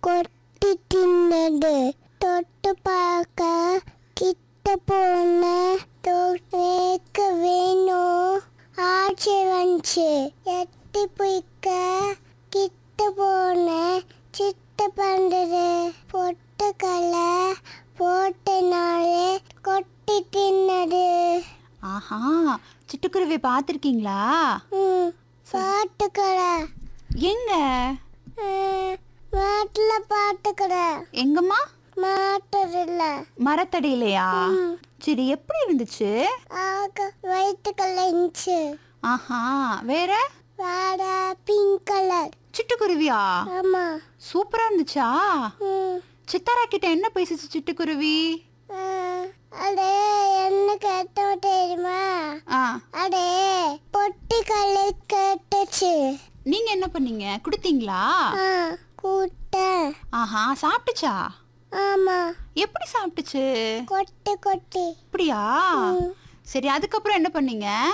கொட்டி தின்னது தொட்டு பார்க்க கிட்ட போன கேட்க வேணும் ஆட்சி வந்துச்சு எட்டி பிடிக்க கிட்ட போன சித்த பண்றது பொட்டுக்கலை போட்டனாலே கொட்டி தின்னது ஆஹா சிட்டுக்குருவி பார்த்துருக்கீங்களா ம் பாட்டுக்கடை எங்க மாட்டில் பாட்டுக்கடை எங்கம்மா மாட்டுறதில்ல மரத்தடியிலையா சரி எப்படி இருந்துச்சு ஆக வயிற்றுக்கல்ல இருந்துச்சு ஆஹா வேற வேற பிங்க் கலர் சிட்டுக்குருவியா ஆமா சூப்பரா இருந்துச்சா ம் சித்தாரா கிட்ட என்ன பேசுச்சு சிட்டுக்குருவி ஆ, அடே என்ன கேட்டோம் தெரியுமா ஆ அடே பொட்டி கல்லு கேட்டுச்சு நீங்க என்ன பண்ணீங்க கொடுத்தீங்களா ஆ கூட்டேன் ஆஹா சாப்பிட்டுச்சா ஆமா எப்படி சாப்பிட்டுச்சு கொட்டி கொட்டி அப்படியா சரி அதுக்கப்புறம் என்ன பண்ணீங்க